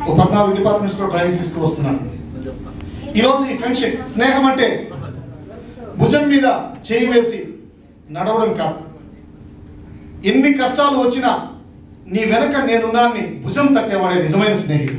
ఓ పద్నాలుగు డిపార్ట్మెంట్స్లో ట్రైనింగ్స్ ఇస్తూ వస్తున్నాను ఈరోజు ఈ ఫ్రెండ్షిప్ స్నేహం అంటే భుజం మీద చేయి వేసి నడవడం కాదు ఎన్ని కష్టాలు వచ్చినా నీ వెనక నేనున్నాన్ని భుజం తట్టేవాడే నిజమైన స్నేహితుడు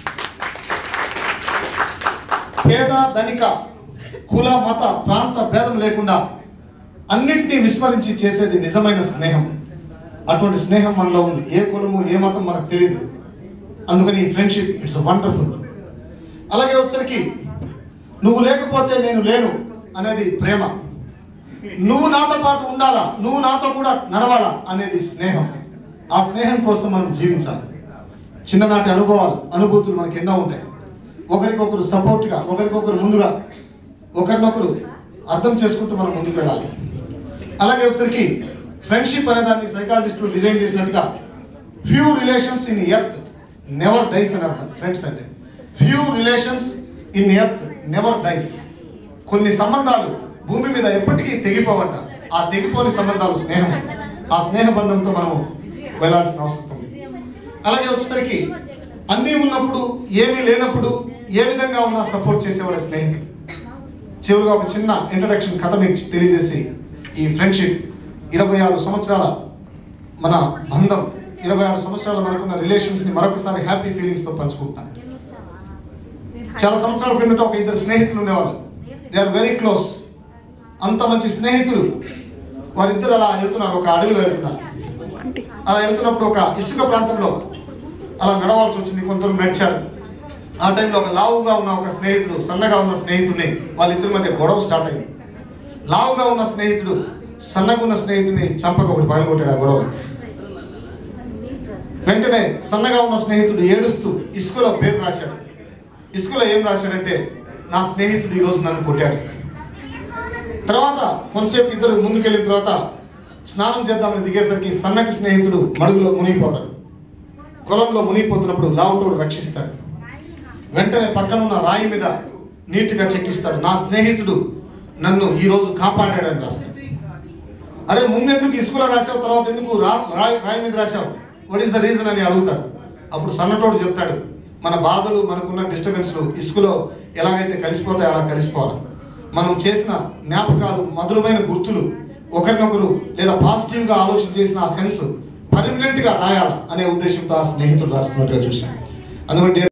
పేద ధనిక కుల మత ప్రాంత భేదం లేకుండా అన్నింటినీ విస్మరించి చేసేది నిజమైన స్నేహం అటువంటి స్నేహం మనలో ఉంది ఏ కులము ఏ మతం మనకు తెలియదు అందుకని ఈ ఫ్రెండ్షిప్ ఇట్స్ వండర్ఫుల్ అలాగే వచ్చరికి నువ్వు లేకపోతే నేను లేను అనేది ప్రేమ నువ్వు నాతో పాటు ఉండాలా నువ్వు నాతో కూడా నడవాలా అనేది స్నేహం ఆ స్నేహం కోసం మనం జీవించాలి చిన్ననాటి అనుభవాలు అనుభూతులు మనకి ఎన్నో ఉంటాయి ఒకరికొకరు సపోర్ట్గా ఒకరికొకరు ముందుగా ఒకరినొకరు అర్థం చేసుకుంటూ మనం ముందుకు వెళ్ళాలి అలాగే వచ్చరికి ఫ్రెండ్షిప్ అనే దాన్ని సైకాలజిస్టులు డిజైన్ చేసినట్టుగా few relations in earth never dies అని అర్థం ఫ్రెండ్స్ అంటే few relations in earth never dies కొన్ని సంబంధాలు భూమి మీద ఎప్పటికీ తెగిపోవంట ఆ తెగిపోని సంబంధాలు స్నేహం ఆ స్నేహ బంధంతో మనము వెళ్ళాల్సిన అవసరం ఉంది అలాగే వచ్చేసరికి అన్నీ ఉన్నప్పుడు ఏమీ లేనప్పుడు ఏ విధంగా ఉన్నా సపోర్ట్ చేసేవాళ్ళ స్నేహితులు చివరిగా ఒక చిన్న ఇంట్రడక్షన్ కథ మీకు తెలియజేసి ఈ ఫ్రెండ్షిప్ ఇరవై ఆరు సంవత్సరాల మన బంధం ఇరవై ఆరు సంవత్సరాల మనకున్న రిలేషన్స్ని మరొకసారి హ్యాపీ ఫీలింగ్స్తో పంచుకుంటాం చాలా సంవత్సరాల కిందట ఒక ఇద్దరు స్నేహితులు ఉండేవాళ్ళు దే ఆర్ వెరీ క్లోజ్ అంత మంచి స్నేహితులు వారిద్దరు అలా వెళ్తున్నారు ఒక అడవిలో వెళ్తున్నారు అలా వెళ్తున్నప్పుడు ఒక ఇసుక ప్రాంతంలో అలా నడవాల్సి వచ్చింది కొందరు నడిచారు ఆ టైంలో ఒక లావుగా ఉన్న ఒక స్నేహితుడు సన్నగా ఉన్న స్నేహితుడిని వాళ్ళిద్దరి మధ్య గొడవ స్టార్ట్ అయింది లావుగా ఉన్న స్నేహితుడు సన్నగా ఉన్న స్నేహితుడిని చంపక ఒకటి పగలగొట్టాడు ఆ గొడవ వెంటనే సన్నగా ఉన్న స్నేహితుడు ఏడుస్తూ ఇసుకలో పేరు రాశాడు ఇసుకలో ఏం రాశాడంటే నా స్నేహితుడు ఈరోజు నన్ను కొట్టాడు తర్వాత కొంతసేపు ఇద్దరు ముందుకెళ్ళిన తర్వాత స్నానం చేద్దామని దిగేసరికి సన్నటి స్నేహితుడు మడుగులో మునిగిపోతాడు కొలంలో మునిగిపోతున్నప్పుడు లావుటోడు రక్షిస్తాడు వెంటనే పక్కన ఉన్న రాయి మీద నీట్గా చెక్కిస్తాడు నా స్నేహితుడు నన్ను ఈరోజు కాపాడాడని రాస్తాడు అరే ముందెందుకు ఇసుకలో రాసావు తర్వాత ఎందుకు రా రాయి రాయి మీద రాసావు వాట్ ఈస్ ద రీజన్ అని అడుగుతాడు అప్పుడు సన్నటోడు చెప్తాడు మన బాధలు మనకున్న డిస్టర్బెన్స్లు ఇసుకలో ఎలాగైతే కలిసిపోతాయో అలా కలిసిపోవాలి మనం చేసిన జ్ఞాపకాలు మధురమైన గుర్తులు ఒకరినొకరు లేదా పాజిటివ్గా ఆలోచన చేసిన ఆ సెన్స్ పర్మనెంట్గా రాయాలి అనే ఉద్దేశంతో ఆ స్నేహితుడు రాస్తున్నట్టుగా చూశాను అందుకంటే